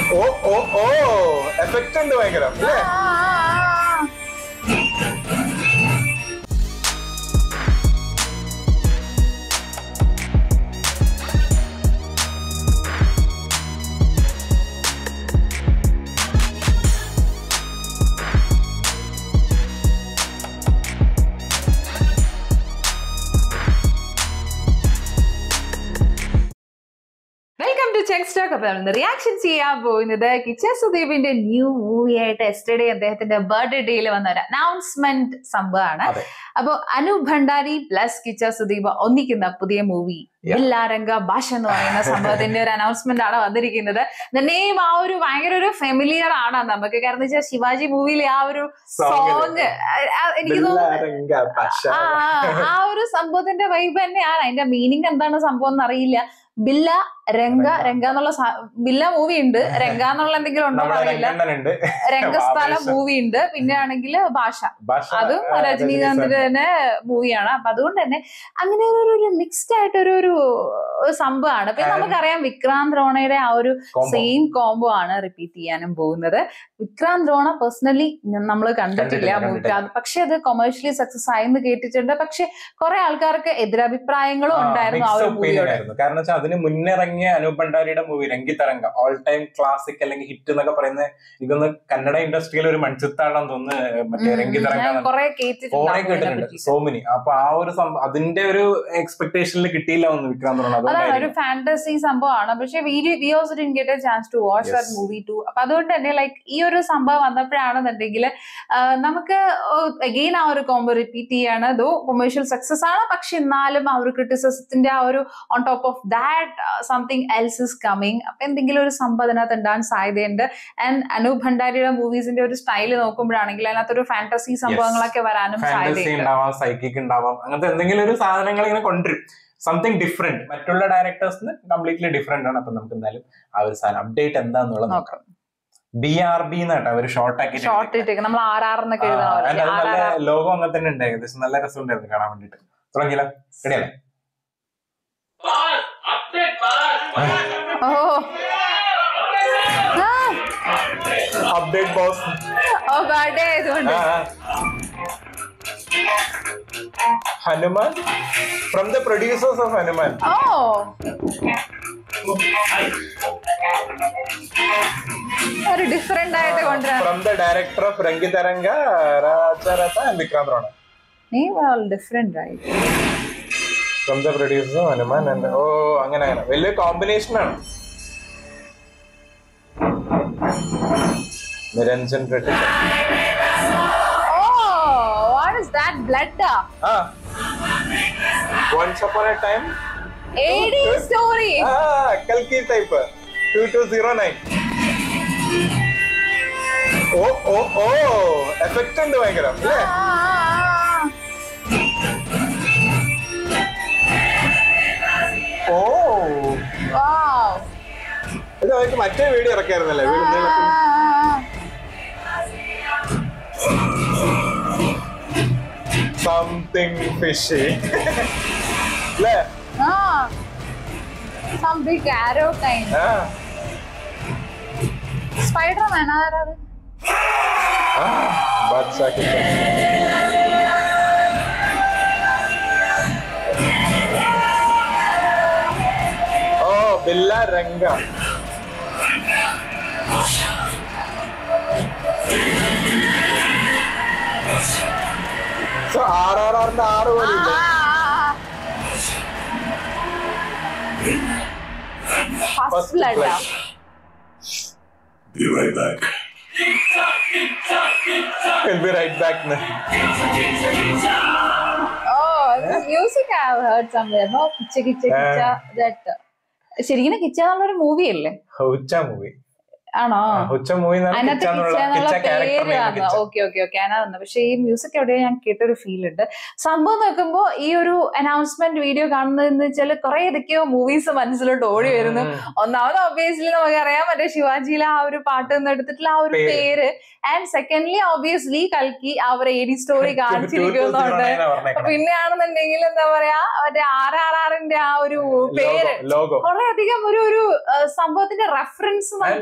ഓ oh oh effect ഉണ്ട് ഭയങ്കര അല്ലേ വെൽക്കം ടു ചെക്ക് സ്റ്റോക്ക് അപ്പൊ നമ്മൾ റിയാക്ഷൻ ചെയ്യാൻ പോകുന്നത് കിച്ച സുദീപിന്റെ ന്യൂ മൂവി ആയിട്ട് എസ്റ്റർഡേ അദ്ദേഹത്തിന്റെ ബർത്ത്ഡേ ഡേയിൽ വന്ന ഒരു അനൗൺസ്മെന്റ് സംഭവമാണ് അതെ. അപ്പൊ അനു ഭണ്ഡാരി പ്ലസ് കിച്ച സുദീപ് ഒന്നിക്കുന്ന പുതിയ മൂവി Yeah. ബില്ലാരംഗ ഭാഷ എന്ന് പറയുന്ന സംഭവത്തിന്റെ ഒരു അനൗൺസ്മെന്റ് ആണ് വന്നിരിക്കുന്നത് നെയിം ആ ഒരു ഭയങ്കര ഒരു ഫെമിലിയർ ആണ് നമുക്ക് കാരണം എന്ന് വെച്ചാൽ ശിവാജി മൂവിയിലെ ആ ഒരു സോങ് എനിക്ക് തോന്നുന്നു ആ ആ, ആ ഒരു സംഭവത്തിന്റെ വൈബ് തന്നെയാണ് അതിന്റെ മീനിങ് എന്താണ് സംഭവം എന്ന് അറിയില്ല ബില്ല രംഗ രംഗ എന്നുള്ള സ- ബില്ല മൂവി ഉണ്ട് രംഗ എന്നുള്ള എന്തെങ്കിലും ഉണ്ടോ എന്ന് നമ്മുടെ അറിയില്ല രംഗണ്ണനുണ്ട് രംഗസ്ഥലം ആവേശം. മൂവി ഉണ്ട് പിന്നെ ആണെങ്കിൽ ഭാഷ ഭാഷ അതും ആ, രജനീകാന്തിന്റെ തന്നെ മൂവിയാണ് അപ്പൊ അതുകൊണ്ട് തന്നെ അങ്ങനെ ഒരു ഒരു മിക്സ്ഡ് ആയിട്ട് ഒരു ഒരു സംഭവമാണ് പിന്നെ And- നമുക്കറിയാം വിക്രാന്ത് റോണയുടെ ആ ഒരു Combo. സെയിം കോംബോ ആണ് റിപ്പീറ്റ് ചെയ്യാനും പോകുന്നത് വിക്രാന്ത് റോണ പേഴ്സണലി നമ്മൾ കണ്ടിട്ടില്ല കണ്ടിട്ടില്ല, മൂവി കണ്ടിട്ടില്ല. അത് പക്ഷെ അത് കൊമേഴ്ഷ്യലി സക്സസ് ആയെന്ന് കേട്ടിട്ടുണ്ട് പക്ഷെ കുറെ ആൾക്കാർക്ക് എതിരഭിപ്രായങ്ങളും ഉണ്ടായിരുന്നു ആ മിക്സ് ഒരു ഒപ്പീനിയൻ മൂവിയോട് ആയിരുന്നു കാരണം വെച്ചാൽ അതിന് മുന്നിറങ്ങിയ അനൂപ് ഭണ്ഡാരിയുടെ movie Rangitaranga all time classic അല്ലെങ്കിൽ ഹിറ്റ് എന്നൊക്കെ പറയുന്നത് എനിക്കൊന്ന് കന്നഡ ഇൻഡസ്ട്രിയിൽ ഒരു മൺചിത്താണെന്ന് തോന്നുന്നു മറ്റേ രംഗിത്തരംഗ ഞാൻ കുറെ കുറെ കേട്ടിട്ടുണ്ട് കേട്ടിട്ടുണ്ട് സോമിനി അപ്പൊ ആ ഒരു സംഭവം അതിന്റെ ഒരു എക്സ്പെക്ടേഷനിൽ കിട്ടിയില്ല ഒന്ന് വിക്രാന്ത് റോണ അതാണ് ഒരു അതുകൊണ്ടായിരിക്കും ഫാന്റസി സംഭവമാണ് പക്ഷെ we we also didn't get a chance to watch Yes. That movie too അപ്പൊ അതുകൊണ്ട് തന്നെ ലൈക്ക് ഈ ഒരു സംഭവം വന്നപ്പോഴാണെന്നുണ്ടെങ്കിൽ നമുക്ക് അഗെയിൻ ആ ഒരു കോംബോ റിപ്പീറ്റ് ചെയ്യാണ് ദോ കൊമേഴ്ഷ്യൽ സക്സസ് ആണ് പക്ഷെ എന്നാലും ആ ഒരു ക്രിറ്റിസിസത്തിന്റെ ആ ഒരു on top of that something else is coming അപ്പൊ എന്തെങ്കിലും ഒരു സംഭവം അതിനകത്ത് ഉണ്ടാകാൻ സാധ്യതയുണ്ട് ആൻഡ് അനൂപ് ഭണ്ഡാരിയുടെ മൂവീസിന്റെ ഒരു സ്റ്റൈല് നോക്കുമ്പോഴാണെങ്കിൽ അതിനകത്തൊരു ഫാന്റസി സംഭവങ്ങളൊക്കെ വരാനും ഫാന്റസി സാധ്യതയുണ്ട് ഉണ്ടാവാം സൈക്കിക് ഉണ്ടാവാം അങ്ങനത്തെ എന്തെങ്കിലും ഒരു സാധനങ്ങൾ ഇങ്ങനെ കൊണ്ടുവരും സംതിങ് ഡിഫറെന്റ് മറ്റുള്ള ഡയറക്ടേഴ്സിന് കംപ്ലീറ്റ്ലി ഡിഫറെന്റ് ആണ് അപ്പൊ നമുക്ക് എന്തായാലും ആ ഒരു സാധനം അപ്ഡേറ്റ് എന്താന്നുള്ളത് നോക്കാം നോക്കാം ബി ആർ ബി എന്നാട്ടോ അവര് ഷോർട്ട് ആക്കി ഷോർട്ട് ഇട്ടേക്ക് നമ്മൾ ആർ ആർ എന്നൊക്കെ എഴുതണ പോലെ ആർ നല്ല ആർ ലോഗോ അങ്ങനെ തന്നെ ഉണ്ട് ഏകദേശം നല്ല രസമുണ്ടായിരുന്നു കാണാൻ വേണ്ടിട്ട് തുടങ്ങിയില്ല റെഡിയല്ലേ oh update boss oh birthday ആയതുകൊണ്ട് Hanuman from the producers of Hanuman oh ഒരു ഡിഫറെന്റ് ആയിട്ട് കൊണ്ടുവരാൻ from the director of Rangitaranga Rajaratha and Vikrant Rona നീ ഡിഫറെന്റ് ആയി from the producers of Hanuman and oh അങ്ങനെ അങ്ങനെ വലിയ കോമ്പിനേഷൻ ആണ് Niranjan Reddy oh what is that blood ah once upon a time AD story ah കൽക്കി type two two zero nine oh oh oh effect ഉണ്ട് ഭയങ്കര അല്ലേ ഓ ഇത് അവർക്ക് മറ്റേ വീഡിയോ ഇറക്കായിരുന്നല്ലേ വീട് നീളത്തിൽ സംതിങ് ഫിഷി അല്ലേ സം ബിഗ് ആരോ കൈൻഡ് ആ സ്പൈഡർമാൻ ആരത് ആ ബാദ്ഷാ കിച്ചൻ ഓ ബില്ല രംഗ സോ ആർ ആർ ആറിന്റെ ആറ് പോലെ ഇല്ലേ first blood blood. Be right back. We'll be right back. ന്ന്. Oh, this music I have heard somewhere. No, Kichcha Kichcha Kichcha that. ശരിക്കും കിച്ച എന്നുള്ളൊരു മൂവി അല്ലേ ഉച്ച മൂവി ആണോ ഉച്ച മൂവി അതിനകത്ത് കിച്ച എന്നുള്ള പേര് വന്നു ക്യാരക്ടർ ഓക്കെ ഓക്കെ ഓക്കെ അതിനകത്ത് പക്ഷെ ഈ മ്യൂസിക് എവിടെയോ ഞാൻ കേട്ടൊരു ഫീൽ ഉണ്ട് സംഭവം നോക്കുമ്പോ ഈ ഒരു അനൗൺസ്മെന്റ് വീഡിയോ കാണുന്നതെന്ന് വെച്ചാൽ കുറെ ഏതൊക്കെയോ മൂവീസ് മനസ്സിലോട്ട് ഓടി വരുന്നു ഒന്നാമത് ഒബിയസ്ലി നമുക്കറിയാം മറ്റേ ശിവാജിയിലെ ആ ഒരു പാട്ട് നിന്ന് എടുത്തിട്ടുള്ള ആ ഒരു പേര്. പേര് ആൻഡ് സെക്കൻഡ്ലി ഒബിയസ്ലി കൽക്കി ആ ഒരു എഡി സ്റ്റോറി കാണിച്ചിരിക്കുന്നുണ്ട് പിന്നെയാണെന്നുണ്ടെങ്കിൽ എന്താ പറയാ മറ്റേ ആർ ആർ ആറിന്റെ ആ ഒരു പേര് ലോഗോ കുറെ അധികം ഒരു ഒരു ആ, സംഭവത്തിന്റെ റെഫറൻസ് നമുക്ക് ഈ മൂവിൽ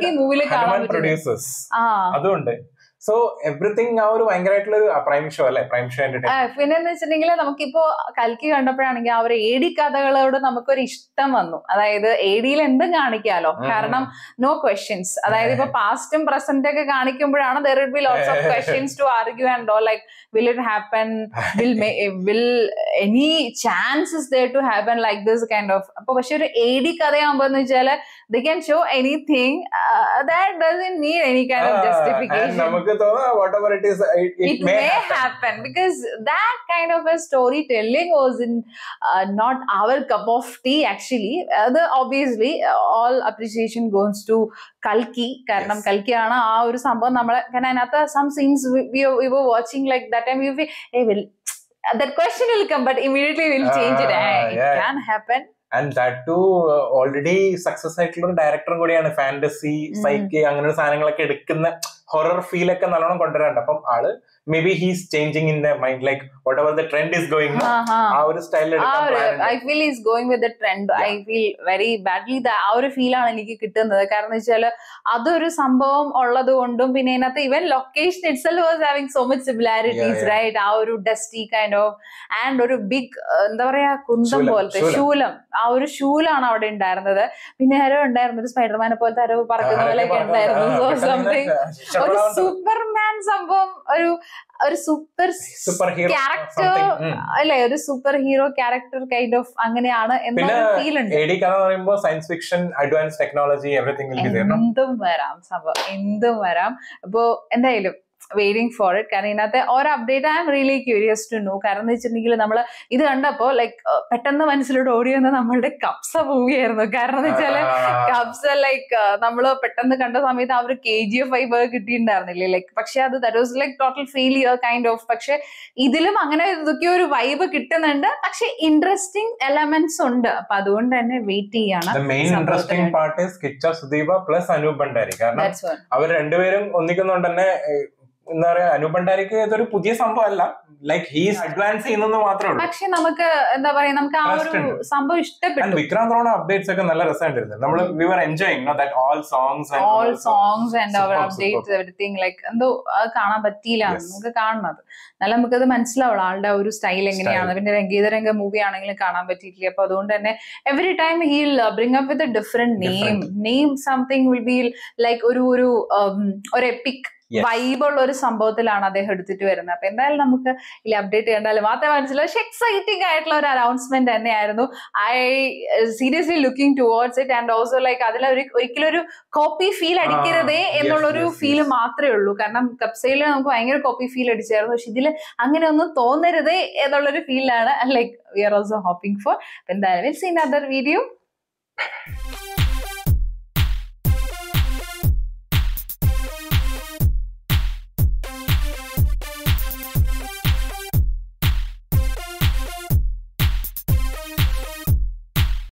കാണാൻ ഹനുമാൻ പറ്റുന്നത് പ്രൊഡ്യൂസേഴ്സ് ആ അതുകൊണ്ട് സോ എവറിത്തിങ് ആ ഒരു ഭയങ്കരമായിട്ടുള്ള ഒരു പ്രൈം ഷോ അല്ലെ പ്രൈം ഷോ ആ, പിന്നെന്ന് വെച്ചിട്ടുണ്ടെങ്കിൽ നമുക്കിപ്പോ കൽക്കി കണ്ടപ്പോഴാണെങ്കിൽ ആ ഒരു എ ഡി കഥകളോട് നമുക്കൊരു ഇഷ്ടം വന്നു അതായത് എ ഡിയിൽ എന്തും കാണിക്കാലോ കാരണം നോ ക്വസ്റ്റ്യൻസ് അതായത് ഇപ്പൊ പാസ്റ്റും പ്രസന്റ് ഒക്കെ കാണിക്കുമ്പോഴാണ് there will be lots of questions to argue and all like will it happen will will any chances there to happen like this kind of അപ്പൊ പക്ഷെ ഒരു എ ഡി കഥയാകുമ്പോ എന്ന് വെച്ചാല് they can show anything that doesn't need any kind of justification നമുക്ക് തോന്നാം whatever it is it may happen because that kind of a storytelling was in uh, not our cup of tea actually uh, the obviously uh, all appreciation goes to കൽക്കി കാരണം Yes. കൽക്കിയാണ് ആ ഒരു സംഭവം നമ്മളെ കാരണം അതിനകത്ത് some scenes we were watching like that time you uh will that question will come but immediately we'll change it Ah, Eh, it yeah. can happen and that too already success ആയിട്ടുള്ള ഒരു ഡയറക്ടറും കൂടിയാണ് fantasy ഉം. Psyche അങ്ങനെ ഒരു സാധനങ്ങളൊക്കെ എടുക്കുന്ന horror feel ഒക്കെ നല്ലോണം കൊണ്ടുവരാറുണ്ട് അപ്പം ആള് maybe he's changing in the mind like whatever the trend is going ആ, ആ. ആ ഒരു സ്റ്റൈലിൽ ആ ഒരു എടുക്കാൻ I feel is going with the trend I feel very badly ആ ഒരു ഫീലാണ് എനിക്ക് കിട്ടുന്നത് കാരണം വെച്ചാൽ അതൊരു സംഭവം ഉള്ളത് കൊണ്ടും പിന്നെ അതിനകത്ത് even location itself was having so much similarities Yeah, yeah. Right ആ ഒരു ഡസ്റ്റി കൈൻഡ് ഓഫ് ആൻഡ് ഒരു ബിഗ് എന്താ പറയാ കുന്തം ശൂലം, പോലത്തെ ശൂലം. ശൂലം ആ ഒരു ശൂലാണ് അവിടെ ഉണ്ടായിരുന്നത് പിന്നെ ആരോ ഉണ്ടായിരുന്നു ഒരു സ്പൈഡർമാനെ പോലത്തെ ആരോ പറക്കുന്ന പോലെയൊക്കെ ഉണ്ടായിരുന്നു സോ സംതിങ് ഒരു സൂപ്പർമാൻ സംഭവം ഒരു ഒരു സൂപ്പർ സൂപ്പർ ഹീറോ ക്യാരക്ടർ അല്ലെ ഒരു super hero character kind of അങ്ങനെയാണ് പിന്നെ എന്നൊരു ഫീൽ ഉണ്ട് എ ഡി കഥ എന്ന് പറയുമ്പോൾ science fiction advance technology everything will be there എന്തും വരാം സംഭവം എന്തും വരാം അപ്പോ എന്തായാലും വെയിറ്റിംഗ് ഫോർ ഇറ്റ് കാരണം ഇതിനകത്തെ ഓരോ update I'm really curious to know കാരണം എന്ന് വെച്ചിട്ടുണ്ടെങ്കിൽ നമ്മൾ ഇത് കണ്ടപ്പോ ലൈക്ക് പെട്ടെന്ന് മനസ്സിലോട്ട് ഓടി വന്ന നമ്മളുടെ കപ്സ മൂവി ആയിരുന്നു കാരണം എന്ന് വെച്ചാല് കബ്സ ലൈക്ക് നമ്മൾ പെട്ടെന്ന് കണ്ട സമയത്ത് ആ ഒരു കെ ജി എഫ് വൈബ് കിട്ടിയിട്ടുണ്ടായിരുന്നില്ലേ ലൈക്ക് പക്ഷെ അത് that was like total failure kind of പക്ഷെ ഇതിലും അങ്ങനെ ഇതൊക്കെ ഒരു വൈബ് കിട്ടുന്നുണ്ട് പക്ഷെ ഇൻട്രസ്റ്റിംഗ് എലമെന്റ്സ് ഉണ്ട് അപ്പൊ അതുകൊണ്ട് തന്നെ വെയിറ്റ് ചെയ്യാണ് the main interesting part is Kichcha Sudeep plus Anup Bhandari കാരണം That's what. അവർ രണ്ടുപേരും ഒന്നിക്കുന്നോണ്ട് തന്നെ ഏഹ്, എന്താ പറയാ അനൂപ് ഭണ്ഡാരിക്ക് ഇതൊരു പുതിയ സംഭവം അല്ല ലൈക്ക് ഹീസ് അഡ്വാൻസ് ചെയ്യുന്നെന്ന് മാത്രമേ ഉള്ളൂ പക്ഷെ നമുക്ക് എന്താ പറയാ നമുക്ക് ആ ഒരു Trust ഉണ്ട്. സംഭവം ആൻഡ് ഇഷ്ടപ്പെട്ടു വിക്രാന്ത് റോണ അപ്ഡേറ്റ്സ് ഒക്കെ നല്ല രസമായിട്ടിരുന്നു നമ്മൾ we were enjoying no that all songs all songs and അവർ Superb, അപ്ഡേറ്റ്സ് എവറിത്തിങ് ലൈക്ക് എന്തോ അത് കാണാൻ പറ്റിയില്ല Yes. നമുക്ക് കാണുന്നത് നല്ല നമുക്കത് മനസ്സിലാവുള്ളൂ ആളുടെ ആ ഒരു സ്റ്റൈൽ എങ്ങനെയാണ് Style. പിന്നെ രംഗീതരംഗ മൂവി ആണെങ്കിലും കാണാൻ പറ്റിയിട്ടില്ല അപ്പൊ അതുകൊണ്ട് തന്നെ every time he'll bring up with different name name something will be like ഒരു ഒരു um, ഒരു എപ്പിക് Yes. വൈബുള്ള ഒരു സംഭവത്തിലാണ് അദ്ദേഹം എടുത്തിട്ട് വരുന്നത് അപ്പൊ എന്തായാലും നമുക്ക് ഈ അപ്ഡേറ്റ് ചെയ്യണ്ടാലും മാത്രമേ മനസ്സിലാവും പക്ഷെ എക്സൈറ്റിംഗ് ആയിട്ടുള്ള ഒരു അനൗൺസ്മെന്റ് തന്നെയായിരുന്നു I seriously looking towards it and also like അതിൽ ഒരു ഒരിക്കലും ഒരു കോപ്പി ഫീൽ അടിക്കരുതേ yes, എന്നുള്ളൊരു yes, ഫീൽ yes. മാത്രമേ ഉള്ളൂ കാരണം കപ്സയിൽ നമുക്ക് ഭയങ്കര കോപ്പി ഫീൽ അടിച്ചായിരുന്നു പക്ഷെ ഇതിൽ അങ്ങനെ ഒന്നും തോന്നരുതേ എന്നുള്ളൊരു ഫീലാണ് like we are also hoping for എന്തായാലും സീൻ അതർ വീഡിയോ